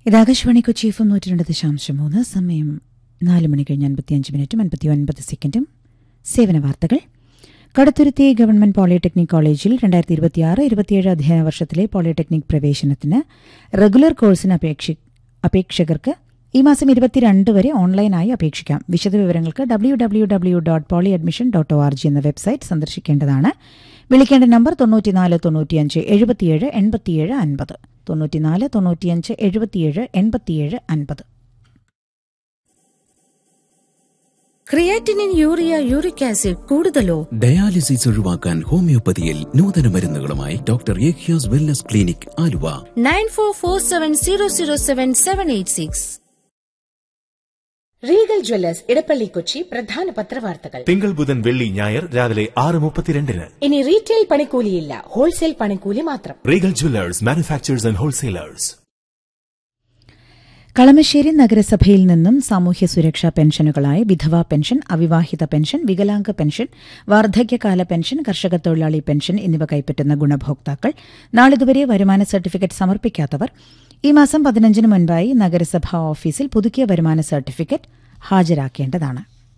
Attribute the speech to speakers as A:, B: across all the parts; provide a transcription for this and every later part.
A: ഇത് Akashvani Kochi F M നൂറ്റി രണ്ട് ദശാംശം മൂന്ന് സമയം നാല് മണി കഴിഞ്ഞ് അൻപത്തിയഞ്ച് മിനിറ്റും അൻപത്തി ഒൻപത് സെക്കൻഡും സേവന വാർത്തകൾ കടുത്തുരുത്തി ഗവൺമെന്റ് പോളിടെക്നിക് കോളേജിൽ രണ്ടായിരത്തി ഇരുപത്തിയാറ് ഇരുപത്തിയേഴ് അധ്യയന വർഷത്തിലെ പോളിടെക്നിക് പ്രവേശനത്തിന് റെഗുലർ കോഴ്സിന് അപേക്ഷി അപേക്ഷകർക്ക് ഈ മാസം ഇരുപത്തിരണ്ട് വരെ ഓൺലൈനായി അപേക്ഷിക്കാം വിശദവിവരങ്ങൾക്ക് W W W dot poly admission dot O R G എന്ന വെബ്സൈറ്റ് സന്ദർശിക്കേണ്ടതാണ് വിളിക്കേണ്ട നമ്പർ തൊണ്ണൂറ്റിനാല് തൊണ്ണൂറ്റിയഞ്ച് എഴുപത്തിയേഴ് എൺപത്തിയേഴ് അൻപത് തൊണ്ണൂറ്റിനാല് തൊണ്ണൂറ്റിയഞ്ച് എഴുപത്തിയേഴ് എൺപത്തിയേഴ് അൻപത്
B: ക്രിയാറ്റിനിൻ യൂറിയ യൂറിക് ആസിഡ് കൂടുതലോ
C: ഡയാലിസിസ് ഒഴിവാക്കാൻ ഹോമിയോപ്പതിയിൽ നൂതന മരുന്നുകളുമായി ഡോക്ടർ യേഖ്യാസ് wellness clinic Aluva
B: nine four four seven zero zero seven seven eight six
D: Regal jewellers Edappally Kochi പ്രധാന പത്രവാർത്തകൾ
E: തിങ്കൾ ബുധൻ വെള്ളി ഞായർ രാവിലെ ആറ് മുപ്പത്തിരണ്ടിന്
D: ഇനി റീറ്റെയിൽ പണിക്കൂലിയില്ല ഹോൾസെയിൽ പണിക്കൂലി മാത്രം
E: Regal jewellers manufacturers and wholesalers
A: Kalamassery നഗരസഭയിൽ നിന്നും സാമൂഹ്യ സുരക്ഷാ പെൻഷനുകളായ വിധവാ പെൻഷൻ അവിവാഹിത പെൻഷൻ വികലാംഗ പെൻഷൻ വാർദ്ധക്യകാല പെൻഷൻ കർഷക തൊഴിലാളി പെൻഷൻ എന്നിവ കൈപ്പറ്റുന്ന ഗുണഭോക്താക്കൾ നാളിതുവരെ വരുമാന സർട്ടിഫിക്കറ്റ് സമർപ്പിക്കാത്തവർ ഈ മാസം പതിനഞ്ചിന് മുൻപായി നഗരസഭാ ഓഫീസിൽ പുതുക്കിയ വരുമാന സർട്ടിഫിക്കറ്റ് ഹാജരാക്കേണ്ടതാണ്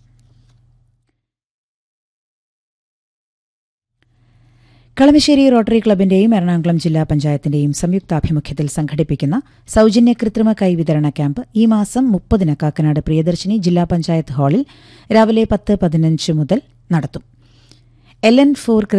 A: കളമശ്ശേരി റോട്ടറി ക്ലബിന്റെയും എറണാകുളം ജില്ലാ പഞ്ചായത്തിന്റെയും സംയുക്താഭിമുഖ്യത്തിൽ സംഘടിപ്പിക്കുന്ന സൌജന്യ കൃത്രിമ കൈവിതരണ ക്യാമ്പ് ഈ മാസം മുപ്പതിന് കാക്കനാട് പ്രിയദർശിനി ജില്ലാ പഞ്ചായത്ത് ഹാളിൽ രാവിലെ പത്ത് പതിനഞ്ച് മുതൽ നടത്തും എൽ എൻ ഫോർ